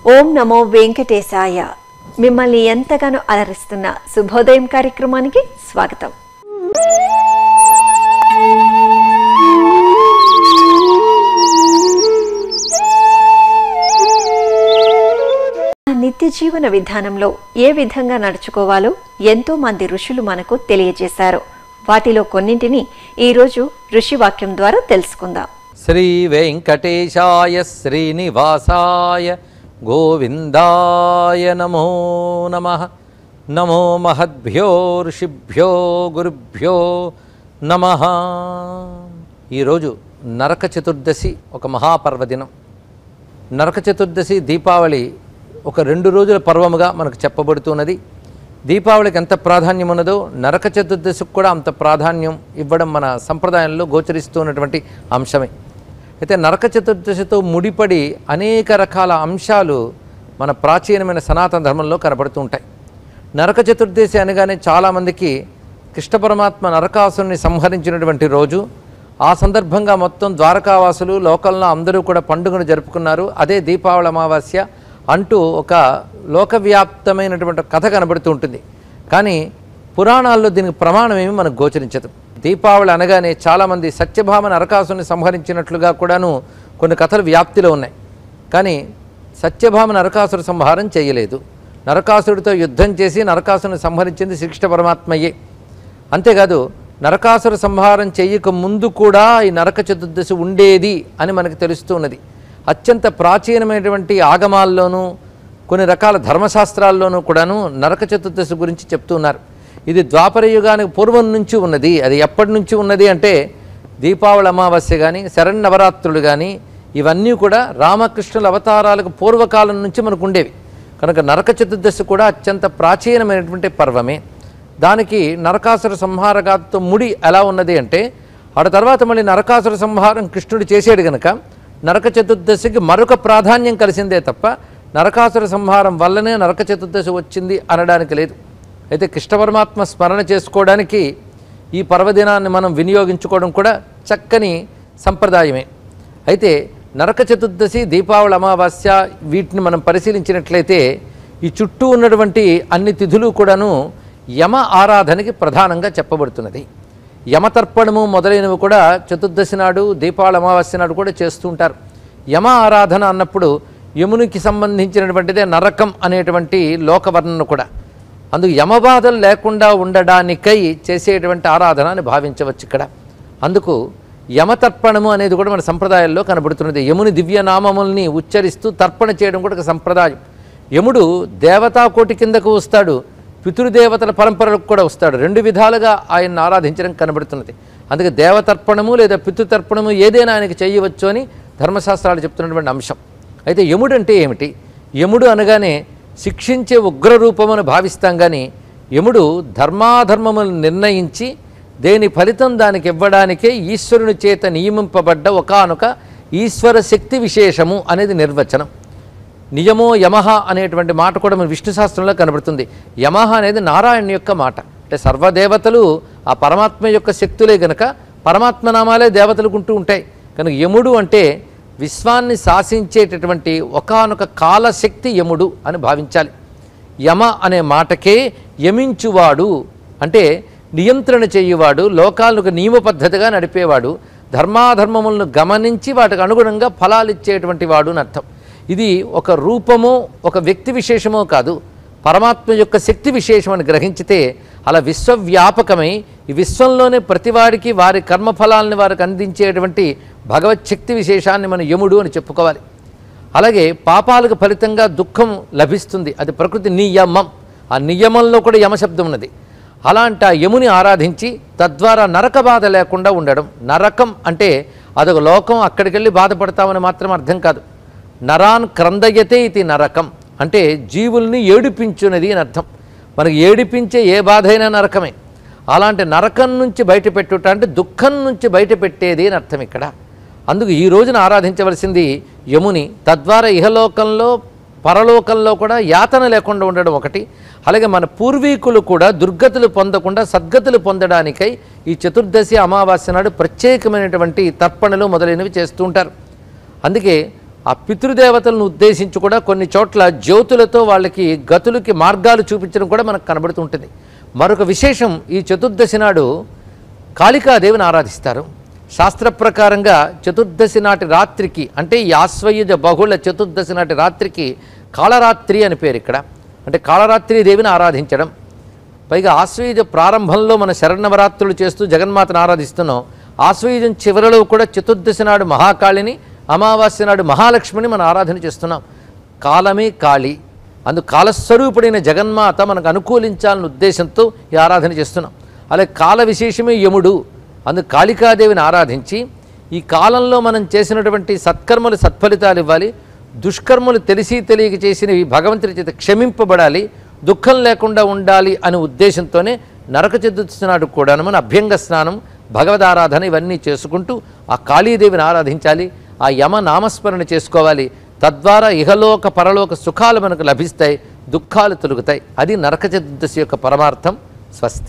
ఓం నమో వెంకటేశాయ మిమ్మల్ని ఎంతగానో అలరిస్తున్న శుభోదయం కార్యక్రమానికి స్వాగతం నిత్య జీవన విధానంలో ఏ విధంగా నడుచుకోవాలో ఎంతో మంది ఋషులు మనకు తెలియజేశారు వాటిలో కొన్నింటిని ఈరోజు ఋషి వాక్యం ద్వారా తెలుసుకుందాం శ్రీ వెంకటేశాయ శ్రీనివాసాయ గోవిందాయ నమో నమ నమో మహద్భ్యో ఋషిభ్యో గురుభ్యో నమ ఈరోజు నరక చతుర్దశి ఒక మహాపర్వదినం నరక చతుర్దశి దీపావళి ఒక రెండు రోజుల పర్వముగా మనకు చెప్పబడుతున్నది దీపావళికి ఎంత ప్రాధాన్యం ఉన్నదో నరక చతుర్దశికి కూడా అంత ప్రాధాన్యం ఇవ్వడం మన సంప్రదాయంలో గోచరిస్తున్నటువంటి అంశమే అయితే నరక చతుర్దశితో ముడిపడి అనేక రకాల అంశాలు మన ప్రాచీనమైన సనాతన ధర్మంలో కనబడుతూ ఉంటాయి నరక చతుర్దశి అనగానే చాలామందికి కృష్ణ పరమాత్మ నరకాసుని సంహరించినటువంటి రోజు ఆ సందర్భంగా మొత్తం ద్వారకావాసులు లోకల్లో అందరూ కూడా పండుగను జరుపుకున్నారు అదే దీపావళి అమావాస్య అంటూ ఒక లోకవ్యాప్తమైనటువంటి కథ కనబడుతూ ఉంటుంది కానీ పురాణాల్లో దీనికి ప్రమాణం ఏమి మనకు గోచరించదు దీపావళి అనగానే చాలామంది సత్యభామ నరకాసుని సంహరించినట్లుగా కూడాను కొన్ని కథలు వ్యాప్తిలో ఉన్నాయి కానీ సత్యభామ నరకాసుర సంహారం చేయలేదు నరకాసుడితో యుద్ధం చేసి నరకాసుని సంహరించింది శ్రీకృష్ణ పరమాత్మయే అంతేకాదు నరకాసుర సంహారం చెయ్యక ముందు కూడా ఈ నరక చతుర్దశి ఉండేది అని మనకు తెలుస్తూ ఉన్నది అత్యంత ప్రాచీనమైనటువంటి ఆగమాల్లోనూ కొన్ని రకాల ధర్మశాస్త్రాల్లోనూ కూడాను నరక చతుర్దశి గురించి చెప్తున్నారు ఇది ద్వాపర యుగానికి పూర్వం నుంచి ఉన్నది అది ఎప్పటి నుంచి ఉన్నది అంటే దీపావళి అమావాస్య కానీ శరణ్నవరాత్రులు కానీ ఇవన్నీ కూడా రామకృష్ణుల అవతారాలకు పూర్వకాలం నుంచి మనకు ఉండేవి కనుక నరక చతుర్దశి కూడా అత్యంత ప్రాచీనమైనటువంటి పర్వమే దానికి నరకాసుర సంహారగాతో ముడి ఎలా ఉన్నది అంటే ఆడ తర్వాత మళ్ళీ నరకాసుర సంహారం కృష్ణుడు చేసాడు గనక నరక చతుర్దశికి మరొక ప్రాధాన్యం కలిసిందే తప్ప నరకాసుర సంహారం వల్లనే నరక చతుర్దశి వచ్చింది అనడానికి లేదు అయితే కృష్ణ పరమాత్మ స్మరణ చేసుకోవడానికి ఈ పర్వదినాన్ని మనం వినియోగించుకోవడం కూడా చక్కని సంప్రదాయమే అయితే నరక చతుర్దశి దీపావళి అమావాస్య వీటిని మనం పరిశీలించినట్లయితే ఈ చుట్టూ ఉన్నటువంటి అన్ని తిథులు కూడాను యమ ఆరాధనకి ప్రధానంగా చెప్పబడుతున్నది యమతర్పణము మొదలైనవి కూడా చతుర్దశి నాడు దీపావళి అమావాస్య నాడు కూడా చేస్తూ ఉంటారు యమ ఆరాధన అన్నప్పుడు యమునికి సంబంధించినటువంటిదే నరకం అనేటువంటి లోకవర్ణన కూడా అందుకు యమబాధలు లేకుండా ఉండడానికై చేసేటువంటి ఆరాధన అని భావించవచ్చు ఇక్కడ అందుకు యమతర్పణము అనేది కూడా మన సంప్రదాయాల్లో కనబడుతున్నది యముని దివ్యనామముల్ని ఉచ్చరిస్తూ తర్పణ చేయడం కూడా ఒక సంప్రదాయం యముడు దేవతాకోటి కిందకు వస్తాడు పితృదేవతల పరంపరలకు కూడా వస్తాడు రెండు విధాలుగా ఆయన్ని ఆరాధించడం కనబడుతున్నది అందుకే దేవతర్పణము లేదా పితృతర్పణము ఏదైనా ఆయనకి చేయవచ్చు అని ధర్మశాస్త్రాలు చెప్తున్నటువంటి అంశం అయితే యముడు అంటే ఏమిటి యముడు అనగానే శిక్షించే ఉగ్రరూపమని భావిస్తాం కానీ యముడు ధర్మాధర్మములను నిర్ణయించి దేని ఫలితం దానికి ఇవ్వడానికే ఈశ్వరుని చేత నియమింపబడ్డ ఒకానొక ఈశ్వర శక్తి విశేషము అనేది నిర్వచనం నియమో యమహ అనేటువంటి మాట కూడా మన విష్ణు శాస్త్రంలో కనబడుతుంది యమహ అనేది నారాయణ యొక్క మాట అంటే సర్వదేవతలు ఆ పరమాత్మ యొక్క శక్తులే గనక పరమాత్మ నామాలే దేవతలకు ఉంటూ ఉంటాయి కనుక యముడు అంటే విశ్వాన్ని శాసించేటటువంటి ఒకానొక కాలశక్తి యముడు అని భావించాలి యమ అనే మాటకే యమించువాడు అంటే నియంత్రణ చేయువాడు లోకాలను ఒక నియమ పద్ధతిగా నడిపేవాడు ధర్మాధర్మములను గమనించి వాటికి అనుగుణంగా ఫలాలు ఇచ్చేటువంటి వాడు అని అర్థం ఇది ఒక రూపమో ఒక వ్యక్తి విశేషమో కాదు పరమాత్మ యొక్క శక్తి విశేషం అని గ్రహించితే అలా విశ్వవ్యాపకమై ఈ విశ్వంలోనే ప్రతివాడికి వారి కర్మఫలాలను వారికి అందించేటువంటి భగవత్ శక్తి విశేషాన్ని మనం యముడు అని చెప్పుకోవాలి అలాగే పాపాలకు ఫలితంగా దుఃఖం లభిస్తుంది అది ప్రకృతి నియమం ఆ నియమంలో కూడా యమశబ్దం ఉన్నది అలాంటి ఆ యముని ఆరాధించి తద్వారా నరక బాధ లేకుండా ఉండడం నరకం అంటే అదొక లోకం అక్కడికి వెళ్ళి బాధపడతామని మాత్రం అర్థం కాదు నరాన్ క్రందయతే ఇది నరకం అంటే జీవుల్ని ఏడిపించున్నది అని అర్థం మనకి ఏడిపించే ఏ బాధ అయినా నరకమే అలాంటి నరకం నుంచి బయటపెట్టుట అంటే దుఃఖం నుంచి బయటపెట్టేది అని అర్థం ఇక్కడ అందుకు ఈ రోజున ఆరాధించవలసింది యముని తద్వారా ఇహలోకంలో పరలోకంలో కూడా యాతన లేకుండా ఉండడం ఒకటి అలాగే మన పూర్వీకులు కూడా దుర్గతులు పొందకుండా సద్గతులు పొందడానికై ఈ చతుర్దశి అమావాస్య నాడు ప్రత్యేకమైనటువంటి తర్పణలు మొదలైనవి చేస్తూ ఉంటారు అందుకే ఆ పితృదేవతలను ఉద్దేశించి కూడా కొన్ని చోట్ల జ్యోతులతో వాళ్ళకి గతులకి మార్గాలు చూపించడం కూడా మనకు కనబడుతుంటుంది మరొక విశేషం ఈ చతుర్దశి నాడు కాళికాదేవిని ఆరాధిస్తారు శాస్త్ర ప్రకారంగా చతుర్దశి నాటి రాత్రికి అంటే ఈ ఆశ్వయుజ బహుళ చతుర్దశి నాటి రాత్రికి కాళరాత్రి అని పేరు ఇక్కడ అంటే కాళరాత్రి దేవిని ఆరాధించడం పైగా ఆశ్వయుజ ప్రారంభంలో మన శరణవరాత్రులు చేస్తూ జగన్మాతను ఆరాధిస్తున్నాం ఆశ్వయుజం చివరిలో కూడా చతుర్దశి నాడు మహాకాళిని అమావాస్య నాడు మహాలక్ష్మిని మనం ఆరాధన చేస్తున్నాం కాలమే కాళి అందు కాలస్వరూపుడైన జగన్మాత మనకు అనుకూలించాలనే ఉద్దేశంతో ఈ ఆరాధన చేస్తున్నాం అలాగే కాల విశేషమే యముడు అందు కాళికాదేవిని ఆరాధించి ఈ కాలంలో మనం చేసినటువంటి సత్కర్మలు సత్ఫలితాలు ఇవ్వాలి దుష్కర్మలు తెలిసి తెలియక చేసినవి భగవంతుడి చేత క్షమింపబడాలి దుఃఖం లేకుండా ఉండాలి అనే ఉద్దేశంతోనే నరక చతుర్థి నాడు కూడాను మన అభ్యంగ స్నానం భగవదారాధన ఇవన్నీ చేసుకుంటూ ఆ కాళీదేవిని ఆరాధించాలి ఆ యమ నామస్మరణ చేసుకోవాలి తద్వారా ఇహలోక పరలోక సుఖాలు మనకు లభిస్తాయి దుఃఖాలు తొలుగుతాయి అది నరక చతుర్దశి యొక్క పరమార్థం స్వస్తి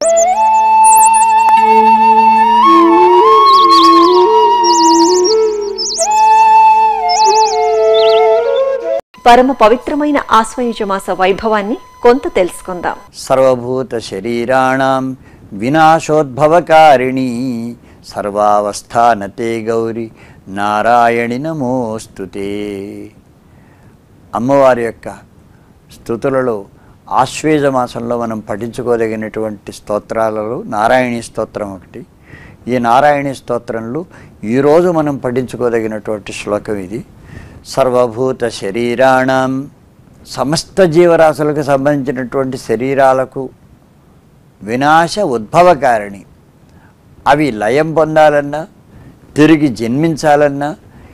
పరమ పవిత్రమైన ఆశ్వయుజ మాస వైభవాన్ని కొంత తెలుసుకుందాం సర్వభూత శరీరాణం వినాశోద్భవకారిణి సర్వావస్థానతే గౌరి నారాయణి నమోస్తుతే అమ్మవారి యొక్క స్థుతులలో ఆశ్వేజ మాసంలో మనం పఠించుకోదగినటువంటి స్తోత్రాలలో నారాయణీ స్తోత్రం ఒకటి ఈ నారాయణీ స్తోత్రంలో ఈరోజు మనం పఠించుకోదగినటువంటి శ్లోకం ఇది సర్వభూత శరీరాణం సమస్త జీవరాశులకు సంబంధించినటువంటి శరీరాలకు వినాశ ఉద్భవకారిణి అవి లయం పొందాలన్నా తిరిగి జన్మించాలన్నా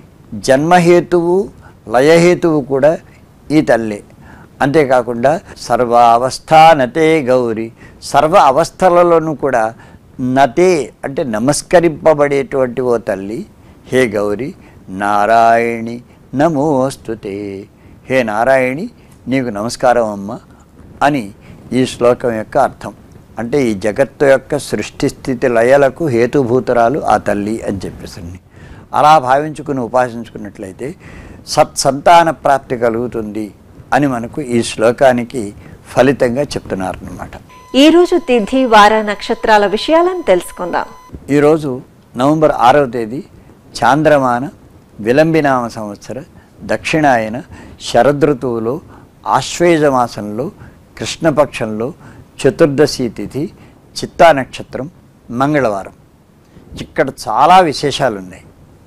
జన్మహేతువు లయహేతువు కూడా ఈ తల్లే అంతేకాకుండా సర్వ అవస్థానతే గౌరి సర్వ అవస్థలలోనూ కూడా నతే అంటే నమస్కరింపబడేటువంటి ఓ తల్లి హే గౌరి నారాయణి నమోస్తుతే హే నారాయణి నీకు నమస్కారం అమ్మ అని ఈ శ్లోకం యొక్క అర్థం అంటే ఈ జగత్తు యొక్క సృష్టి స్థితి లయలకు హేతుభూతురాలు ఆ తల్లి అని చెప్పేసి అలా భావించుకుని ఉపాసించుకున్నట్లయితే సత్సంతాన ప్రాప్తి కలుగుతుంది అని మనకు ఈ శ్లోకానికి ఫలితంగా చెప్తున్నారన్నమాట ఈ రోజు తిథి వార నక్షత్రాల విషయాలను తెలుసుకుందాం ఈరోజు నవంబర్ ఆరవ తేదీ చాంద్రమాన విలంబినామ సంవత్సర దక్షిణాయన శరదృతువులో ఆశ్వేజ మాసంలో కృష్ణపక్షంలో చతుర్దశి తిథి చిత్తా నక్షత్రం మంగళవారం ఇక్కడ చాలా విశేషాలు ఉన్నాయి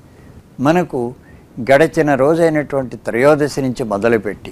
మనకు గడిచిన రోజైనటువంటి త్రయోదశి నుంచి మొదలుపెట్టి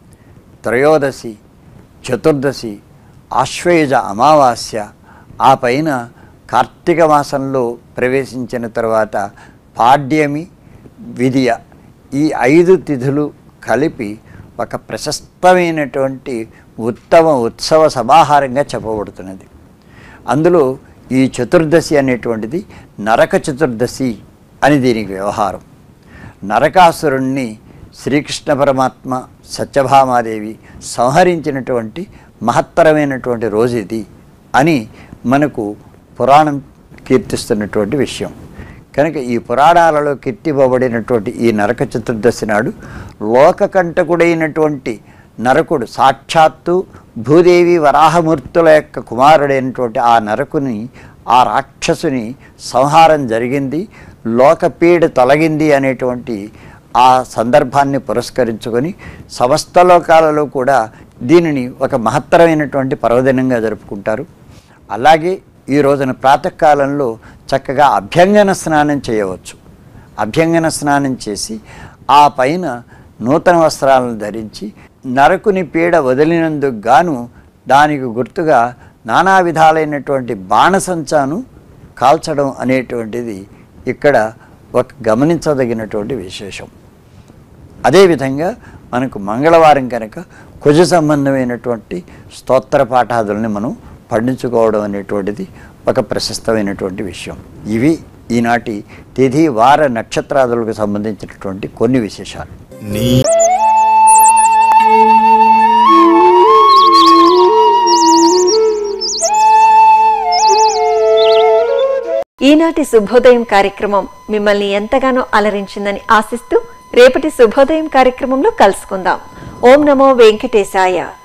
త్రయోదశి చతుర్దశి ఆశ్వేజ అమావాస్య ఆ పైన కార్తీక మాసంలో ప్రవేశించిన తర్వాత పాడ్యమి విధియ ఈ ఐదు తిథులు కలిపి ఒక ప్రశస్తమైనటువంటి ఉత్తమ ఉత్సవ సమాహారంగా చెప్పబడుతున్నది అందులో ఈ చతుర్దశి అనేటువంటిది నరక చతుర్దశి అని దీనికి వ్యవహారం నరకాసురుణ్ణి శ్రీకృష్ణ పరమాత్మ సత్యభామాదేవి సంహరించినటువంటి మహత్తరమైనటువంటి రోజు ఇది అని మనకు పురాణం కీర్తిస్తున్నటువంటి విషయం కనుక ఈ పురాణాలలో కీర్తివ్వబడినటువంటి ఈ నరక చతుర్దశి నాడు లోకకంటకుడైనటువంటి నరకుడు సాక్షాత్తు భూదేవి వరాహమూర్తుల యొక్క కుమారుడైనటువంటి ఆ నరకుని ఆ రాక్షసుని సంహారం జరిగింది లోకపీడ తొలగింది అనేటువంటి ఆ సందర్భాన్ని పురస్కరించుకొని సమస్త లోకాలలో కూడా దీనిని ఒక మహత్తరమైనటువంటి పర్వదినంగా జరుపుకుంటారు అలాగే ఈ రోజున ప్రాతకాలంలో చక్కగా అభ్యంగన స్నానం చేయవచ్చు అభ్యంగన స్నానం చేసి ఆ పైన నూతన వస్త్రాలను ధరించి నరకుని పీడ వదిలినందుకు గాను దానికి గుర్తుగా నానా విధాలైనటువంటి బాణసంచాను కాల్చడం అనేటువంటిది ఇక్కడ ఒక గమనించదగినటువంటి విశేషం అదేవిధంగా మనకు మంగళవారం కనుక కుజ సంబంధమైనటువంటి స్తోత్ర పాఠాదుల్ని మనం పండించుకోవడం అనేటువంటిది ఒక ప్రశస్తమైనటువంటి విషయం ఇవి ఈనాటి తిథి వార నక్షత్రాదులకు సంబంధించినటువంటి కొన్ని విశేషాలు ఈనాటి శుభోదయం కార్యక్రమం మిమ్మల్ని ఎంతగానో అలరించిందని ఆశిస్తూ రేపటి శుభోదయం కార్యక్రమంలో కలుసుకుందాం ఓం నమో వెంకటేశాయ